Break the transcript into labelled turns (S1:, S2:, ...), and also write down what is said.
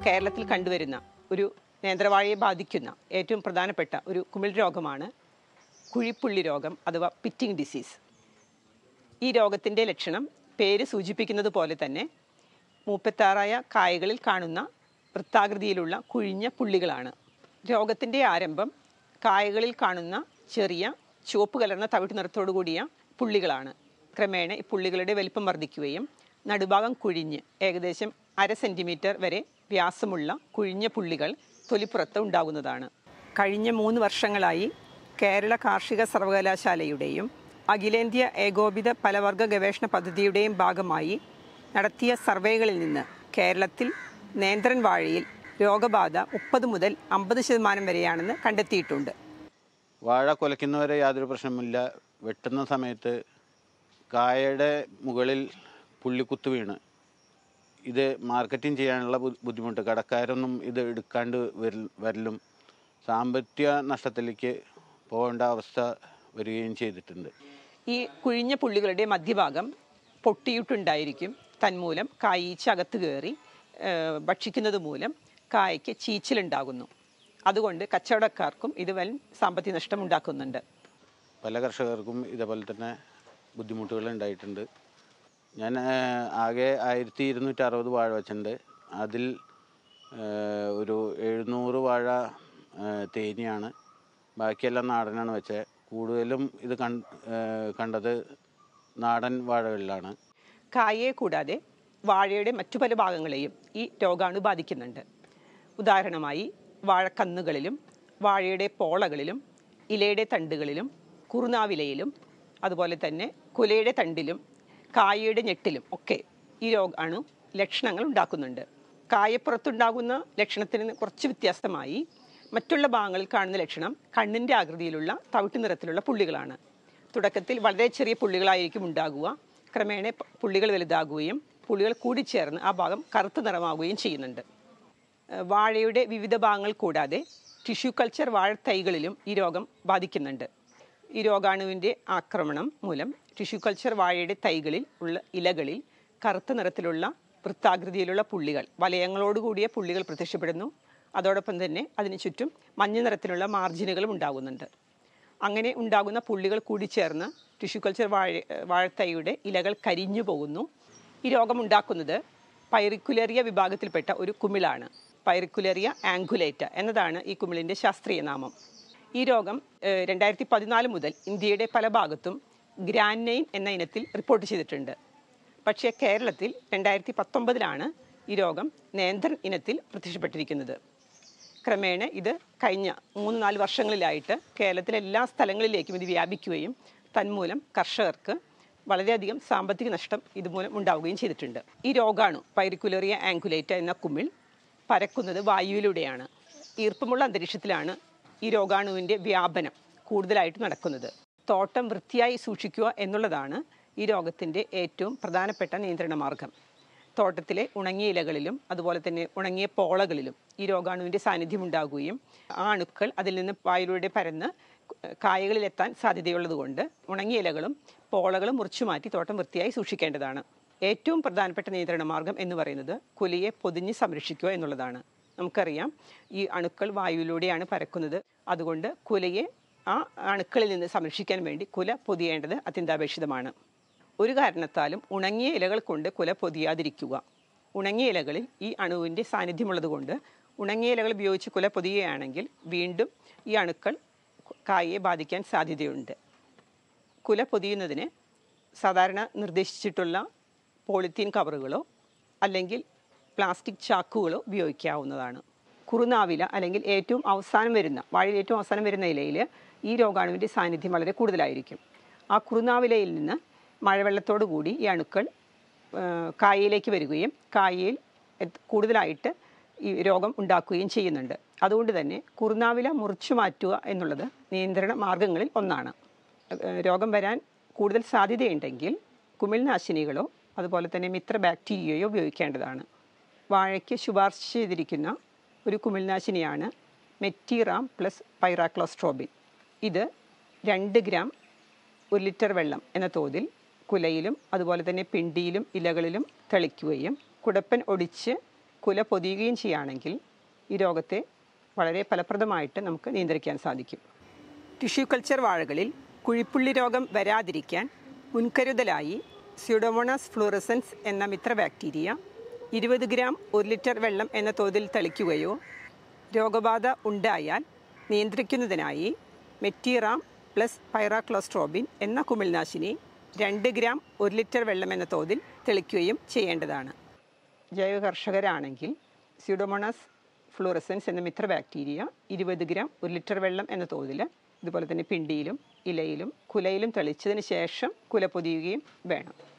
S1: കേരളത്തിൽ കണ്ടുവരുന്ന ഒരു നേന്ത്രവാഴയെ ബാധിക്കുന്ന ഏറ്റവും പ്രധാനപ്പെട്ട ഒരു കുമിൾ രോഗമാണ് കുഴിപ്പുള്ളി രോഗം അഥവാ പിറ്റിംഗ് ഡിസീസ് ഈ രോഗത്തിൻ്റെ ലക്ഷണം പേര് സൂചിപ്പിക്കുന്നത് പോലെ തന്നെ മൂപ്പത്താറായ കായകളിൽ കാണുന്ന വൃത്താകൃതിയിലുള്ള കുഴിഞ്ഞ പുള്ളികളാണ് രോഗത്തിൻ്റെ ആരംഭം കായകളിൽ കാണുന്ന ചെറിയ ചുവപ്പ് കലർന്ന തവിട്ട് നിറത്തോടു കൂടിയ പുള്ളികളാണ് ക്രമേണ ഈ പുള്ളികളുടെ വലിപ്പം വർദ്ധിക്കുകയും നടുഭാഗം കുഴിഞ്ഞ് ഏകദേശം അര സെൻറ്റിമീറ്റർ വരെ വ്യാസമുള്ള കുഴിഞ്ഞ പുള്ളികൾ തൊലിപ്പുറത്ത് ഉണ്ടാകുന്നതാണ് കഴിഞ്ഞ മൂന്ന് വർഷങ്ങളായി കേരള കാർഷിക സർവകലാശാലയുടെയും അഖിലേന്ത്യാ ഏകോപിത പലവർഗ ഗവേഷണ പദ്ധതിയുടെയും ഭാഗമായി നടത്തിയ സർവേകളിൽ നിന്ന് കേരളത്തിൽ നേന്ത്രൻ വാഴയിൽ രോഗബാധ മുപ്പത് മുതൽ അമ്പത് ശതമാനം വരെയാണെന്ന് കണ്ടെത്തിയിട്ടുണ്ട്
S2: വാഴ കുലയ്ക്കുന്നവരെ യാതൊരു പ്രശ്നമില്ല വെട്ടുന്ന സമയത്ത് കായയുടെ മുകളിൽ പുള്ളിക്കുത്ത് വീണ് ഇത് മാർക്കറ്റിംഗ് ചെയ്യാനുള്ള ബു- ബുദ്ധിമുട്ട് കടക്കാരൊന്നും ഇത് എടുക്കാണ്ട് വരൽ- വരലും സാമ്പത്തിക നഷ്ടത്തിലേക്ക് പോകേണ്ട അവസ്ഥ വരികയും ചെയ്തിട്ടുണ്ട്
S1: ഈ കുഴിഞ്ഞ പുള്ളികളുടെ മധ്യഭാഗം പൊട്ടിയിട്ടുണ്ടായിരിക്കും തന്മൂലം കായീച്ച അകത്ത് കയറി ഏഹ്, ഭക്ഷിക്കുന്നത് മൂലം കായയ്ക്ക് ചീച്ചിലുണ്ടാകുന്നു അതുകൊണ്ട് കച്ചവടക്കാർക്കും ഇത് വൻ സാമ്പത്തിക നഷ്ടം ഉണ്ടാക്കുന്നുണ്ട്
S2: പല കർഷകർക്കും ഇതേപോലെ തന്നെ ബുദ്ധിമുട്ടുകൾ ഉണ്ടായിട്ടുണ്ട് ഞാൻ ആ, ആകെ ആയിരത്തി ഇരുന്നൂറ്റി അറുപത് വാഴ വെച്ചിട്ടുണ്ട് അതിൽ ആ, ഒരു എഴുന്നൂറ് വാഴ ആ, തേനിയാണ് ബാക്കിയെല്ലാം നാടനാണ് വെച്ചത് കൂടുതലും ഇത് കൺ ആ, കണ്ടത് നാടൻ വാഴകളിലാണ്
S1: കായയെ കൂടാതെ വാഴയുടെ മറ്റു പല ഭാഗങ്ങളെയും ഈ രോഗാണു ബാധിക്കുന്നുണ്ട് ഉദാഹരണമായി വാഴക്കന്നുകളിലും വാഴയുടെ പോളകളിലും ഇലയുടെ തണ്ടുകളിലും കുറുനാവിലയിലും അതുപോലെ തന്നെ കുലയുടെ തണ്ടിലും കായയുടെ ഞെട്ടിലും ഒക്കെ ഈ രോഗാണു ലക്ഷണങ്ങൾ ഉണ്ടാക്കുന്നുണ്ട് കായപ്പുറത്തുണ്ടാകുന്ന ലക്ഷണത്തിന് കുറച്ച് വ്യത്യാസമായി മറ്റുള്ള ഭാഗങ്ങളിൽ കാണുന്ന ലക്ഷണം കണ്ണിൻ്റെ ആകൃതിയിലുള്ള തവിട്ട് നിറത്തിലുള്ള പുള്ളികളാണ് തുടക്കത്തിൽ വളരെ ചെറിയ പുള്ളികളായിരിക്കും ഉണ്ടാകുക ക്രമേണ പ- പുള്ളികൾ വലുതാകുകയും പുള്ളികൾ കൂടിച്ചേർന്ന് ആ ഭാഗം കറുത്ത നിറമാവുകയും ചെയ്യുന്നുണ്ട് ഏഹ് വാഴയുടെ വിവിധ ഭാഗങ്ങൾ കൂടാതെ ടിഷ്യൂ കൾച്ചർ വാഴത്തൈകളിലും ഈ രോഗം ബാധിക്കുന്നുണ്ട് ഈ രോഗാണുവിൻ്റെ ആക്രമണം മൂലം ടിഷ്യൂ കൾച്ചർ വാഴയുടെ തൈകളിൽ ഉള്ള ഇലകളിൽ കറുത്ത നിറത്തിലുള്ള വൃത്താകൃതിയിലുള്ള പുള്ളികൾ വലയങ്ങളോടുകൂടിയ പുള്ളികൾ പ്രത്യക്ഷപ്പെടുന്നു അതോടൊപ്പം തന്നെ അതിന് ചുറ്റും മഞ്ഞ നിറത്തിലുള്ള മാർജിനുകളും ഉണ്ടാകുന്നുണ്ട് അങ്ങനെ ഉണ്ടാകുന്ന പുള്ളികൾ കൂടിച്ചേർന്ന് ടിഷ്യൂ കൾച്ചർ വാഴ വാഴത്തൈയുടെ ഇലകൾ കരിഞ്ഞു പോകുന്നു ഈ രോഗമുണ്ടാക്കുന്നത് പൈറിക്കുലേറിയ വിഭാഗത്തിൽപ്പെട്ട ഒരു കുമിളാണ് പൈറിക്കുലേറിയ ആംഗുലേറ്റ എന്നതാണ് ഈ കുമിളിൻ്റെ ശാസ്ത്രീയ നാമം ഈ രോഗം ഏഹ്, രണ്ടായിരത്തി പതിനാല് മുതൽ ഇന്ത്യയുടെ പല ഭാഗത്തും ഗ്രാനൈൻ എന്ന ഇനത്തിൽ റിപ്പോർട്ട് ചെയ്തിട്ടുണ്ട് പക്ഷേ കേരളത്തിൽ രണ്ടായിരത്തി പത്തൊമ്പതിലാണ് ഈ രോഗം നേന്ത്രൻ ഇനത്തിൽ പ്രത്യക്ഷപ്പെട്ടിരിക്കുന്നത് ക്രമേണ ഇത് കഴിഞ്ഞ മൂന്ന് നാല് വർഷങ്ങളിലായിട്ട് കേരളത്തിലെ എല്ലാ സ്ഥലങ്ങളിലേക്കും ഇത് വ്യാപിക്കുകയും തന്മൂലം കർഷകർക്ക് വളരെയധികം സാമ്പത്തിക നഷ്ടം ഇതുമൂലം ഉണ്ടാവുകയും ചെയ്തിട്ടുണ്ട് ഈ രോഗാണു പൈറിക്കുലേറിയ ആംഗുലേറ്റ എന്ന കുമിൾ പരക്കുന്നത് വായുവിലൂടെയാണ് ഈർപ്പമുള്ള അന്തരീക്ഷത്തിലാണ് ഈ രോഗാണുവിൻ്റെ വ്യാപനം കൂടുതലായിട്ട് നടക്കുന്നത് തോട്ടം വൃത്തിയായി സൂക്ഷിക്കുക എന്നുള്ളതാണ് ഈ രോഗത്തിൻ്റെ ഏറ്റവും പ്രധാനപ്പെട്ട നിയന്ത്രണ മാർഗം തോട്ടത്തിലെ ഉണങ്ങിയ ഇലകളിലും അതുപോലെ തന്നെ ഉണങ്ങിയ പോളകളിലും ഈ രോഗാണുവിൻ്റെ സാന്നിധ്യം ഉണ്ടാകുകയും ആ അണുക്കൾ അതിൽ നിന്ന് വായുവിലൂടെ പരന്ന് കായകളിലെത്താൻ സാധ്യതയുള്ളതുകൊണ്ട് ഉണങ്ങിയ ഇലകളും പോളകളും മുറിച്ചു മാറ്റി തോട്ടം വൃത്തിയായി സൂക്ഷിക്കേണ്ടതാണ് ഏറ്റവും പ്രധാനപ്പെട്ട നിയന്ത്രണ മാർഗം എന്ന് പറയുന്നത് കുലയെ പൊതിഞ്ഞ് സംരക്ഷിക്കുക എന്നുള്ളതാണ് നമുക്കറിയാം ഈ അണുക്കൾ വായുവിലൂടെയാണ് പരക്കുന്നത് അതുകൊണ്ട് കുലയെ ആ അണുക്കളിൽ നിന്ന് സംരക്ഷിക്കാൻ വേണ്ടി കുല പൊതിയേണ്ടത് അത്യന്താപേക്ഷിതമാണ് ഒരു കാരണത്താലും ഉണങ്ങിയ ഇലകൾ കൊണ്ട് കുല പൊതിയാതിരിക്കുക ഉണങ്ങിയ ഇലകളിൽ ഈ അണുവിൻ്റെ സാന്നിധ്യമുള്ളതുകൊണ്ട് ഉണങ്ങിയ ഇലകൾ ഉപയോഗിച്ച് കുല പൊതിയുകയാണെങ്കിൽ വീണ്ടും ഈ അണുക്കൾ കായയെ ബാധിക്കാൻ സാധ്യതയുണ്ട് കുല പൊതിയുന്നതിന് സാധാരണ നിർദ്ദേശിച്ചിട്ടുള്ള പോളിത്തീൻ കവറുകളോ അല്ലെങ്കിൽ പ്ലാസ്റ്റിക് ചാക്കുകളോ ഉപയോഗിക്കാവുന്നതാണ് കുറുനാവില അല്ലെങ്കിൽ ഏറ്റവും അവസാനം വരുന്ന വാഴയിൽ ഏറ്റവും അവസാനം വരുന്ന ഇലയിൽ ഈ രോഗാണുവിൻ്റെ സാന്നിധ്യം വളരെ കൂടുതലായിരിക്കും ആ കുറുനാവിലയിൽ നിന്ന് മഴവെള്ളത്തോടു കൂടി ഈ അണുക്കൾ ആ, കായയിലേക്ക് വരികയും കായയിൽ എത്ത് കൂടുതലായിട്ട് ഈ രോഗം ഉണ്ടാക്കുകയും ചെയ്യുന്നുണ്ട് അതുകൊണ്ട് തന്നെ കുറുനാവില മുറിച്ചു മാറ്റുക എന്നുള്ളത് നിയന്ത്രണ മാർഗങ്ങളിൽ ഒന്നാണ് ഏഹ് രോഗം വരാൻ കൂടുതൽ സാധ്യതയുണ്ടെങ്കിൽ കുമിൾനാശിനികളോ അതുപോലെ തന്നെ മിത്ര ബാക്ടീരിയയോ ഉപയോഗിക്കേണ്ടതാണ് വാഴയ്ക്ക് ശുപാർശ ചെയ്തിരിക്കുന്ന ഒരു കുമിൾനാശിനിയാണ് മെറ്റിറാം പ്ലസ് പൈറാക്ലോസ്ട്രോബിൻ ഇത് രണ്ട് ഗ്രാം ഒരു ലിറ്റർ വെള്ളം എന്ന തോതിൽ കുലയിലും അതുപോലെ തന്നെ പിണ്ടിയിലും ഇലകളിലും തളിക്കുകയും കുടപ്പൻ ഒടിച്ച് കുല പൊതിയുകയും ചെയ്യുകയാണെങ്കിൽ ഈ രോഗത്തെ വളരെ ഫലപ്രദമായിട്ട് നമുക്ക് നിയന്ത്രിക്കാൻ സാധിക്കും ടിഷ്യൂ കൾച്ചർ വാഴകളിൽ കുഴിപ്പുള്ളി രോഗം വരാതിരിക്കാൻ മുൻകരുതലായി സ്യൂഡോമോണാസ് ഫ്ലൂറസൻസ് എന്ന മിത്ര ബാക്ടീരിയ ഇരുപത് ഗ്രാം ഒരു ലിറ്റർ വെള്ളം എന്ന തോതിൽ തളിക്കുകയോ രോഗബാധ ഉണ്ടായാൽ നിയന്ത്രിക്കുന്നതിനായി മെറ്റീറാം പ്ലസ് പൈറാക്ലോസ്ട്രോബിൻ എന്ന കുമിൾനാശിനി രണ്ട് ഗ്രാം ഒരു ലിറ്റർ വെള്ളം എന്ന തോതിൽ തെളിക്കുകയും ചെയ്യേണ്ടതാണ് ജൈവ കർഷകരാണെങ്കിൽ സ്യൂഡോമോണാസ് ഫ്ലൂറസൻസ് എന്ന മിത്ര ബാക്ടീരിയ ഇരുപത് ഗ്രാം ഒരു ലിറ്റർ വെള്ളം എന്ന തോതിൽ ഇതുപോലെ തന്നെ പിണ്ടിയിലും ഇലയിലും കുലയിലും തെളിച്ചതിന് ശേഷം കുല പൊതിയുകയും വേണം